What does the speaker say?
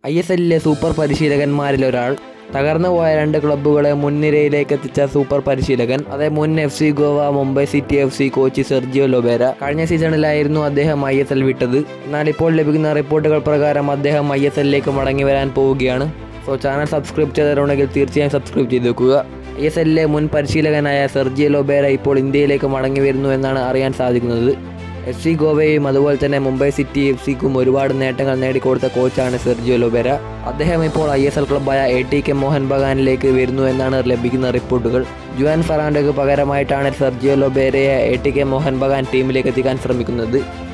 I S എല്ലിലെ super പരിശീലകന്മാരിൽ ഒരാൾ തകർന്നു പോയ രണ്ട് ക്ലബ്ബുകളെ മുൻനിരയിലേക്ക് എത്തിച്ച സൂപ്പർ പരിശീലകൻ അതേ മുൻ F C Goa Mumbai city F C coach Sergio Lobera കഴിഞ്ഞ സീസണിലായിരുന്നു അദ്ദേഹം ഐ എസ് എൽ വിട്ടത് എന്നാൽ ഇപ്പോൾ ലഭിക്കുന്ന റിപ്പോർട്ടുകൾ പ്രകാരം അദ്ദേഹം ഐ എസ് എല്ലിലേക്ക് മടങ്ങി വരാൻ പോവുകയാണ് സോ ചാനൽ സബ്സ്ക്രൈബ് ചെയ്തിട്ടുണ്ടെങ്കിൽ തീർച്ചയായും സബ്സ്ക്രൈബ് ചെയ്ത് വെക്കുക ഐ എസ് എല്ലിലെ മുൻ പരിശീലകനായ സെർജിയോ ലൊബേര ഇപ്പോൾ ഇന്ത്യയിലേക്ക് മടങ്ങി വരുന്നു എന്നാണ് അറിയാൻ സാധിക്കുന്നത് എഫ് സി ഗോവയും അതുപോലെ തന്നെ മുംബൈ സിറ്റി എഫ് സിക്കും ഒരുപാട് നേട്ടങ്ങൾ നേടിക്കൊടുത്ത കോച്ചാണ് സെർജിയോ ലൊബേര അദ്ദേഹം ഇപ്പോൾ ഐ എസ് എൽ ക്ലബ്ബായ എ ടി കെ മോഹൻ ബഗാനിലേക്ക് വരുന്നു എന്നാണ് ലഭിക്കുന്ന റിപ്പോർട്ടുകൾ ജുവാൻ ഫെറാൻഡോക്ക് പകരമായിട്ടാണ് സെർജിയോ ലൊബേരയെ A T K Mohun Bagan ടീമിലേക്ക് എത്തിക്കാൻ ശ്രമിക്കുന്നത്